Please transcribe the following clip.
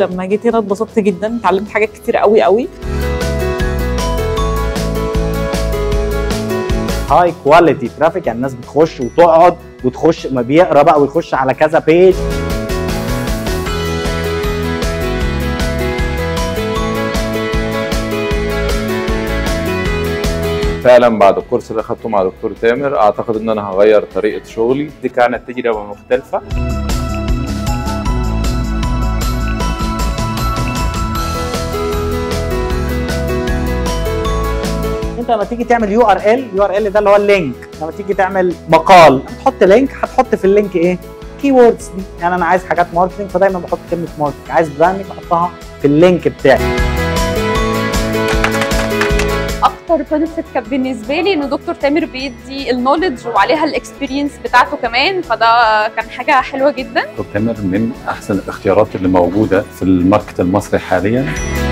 لما جيت هنا اتبسطت جدا اتعلمت حاجات كتير قوي قوي هاي كواليتي ترافيك يعني الناس بتخش وتقعد وتخش ما بيقرا بقى ويخش على كذا بيج فعلا بعد الكورس اللي اخدته مع دكتور تامر اعتقد ان انا هغير طريقه شغلي دي كانت تجربة مختلفة انت لما تيجي تعمل يو ار ال يو ار ال ده اللي هو اللينك لما تيجي تعمل مقال هتحط لينك هتحط في اللينك ايه كي ووردز دي يعني انا عايز حاجات ماركتنج فدايما بحط كلمه ماركتنج عايز براندنج بحطها في اللينك بتاعي اكتر بنفيت كانت بالنسبه لي ان دكتور تامر بيدي النولج وعليها الاكسبيرينس بتاعته كمان فده كان حاجه حلوه جدا دكتور تامر من احسن الاختيارات اللي موجوده في الماركت المصري حاليا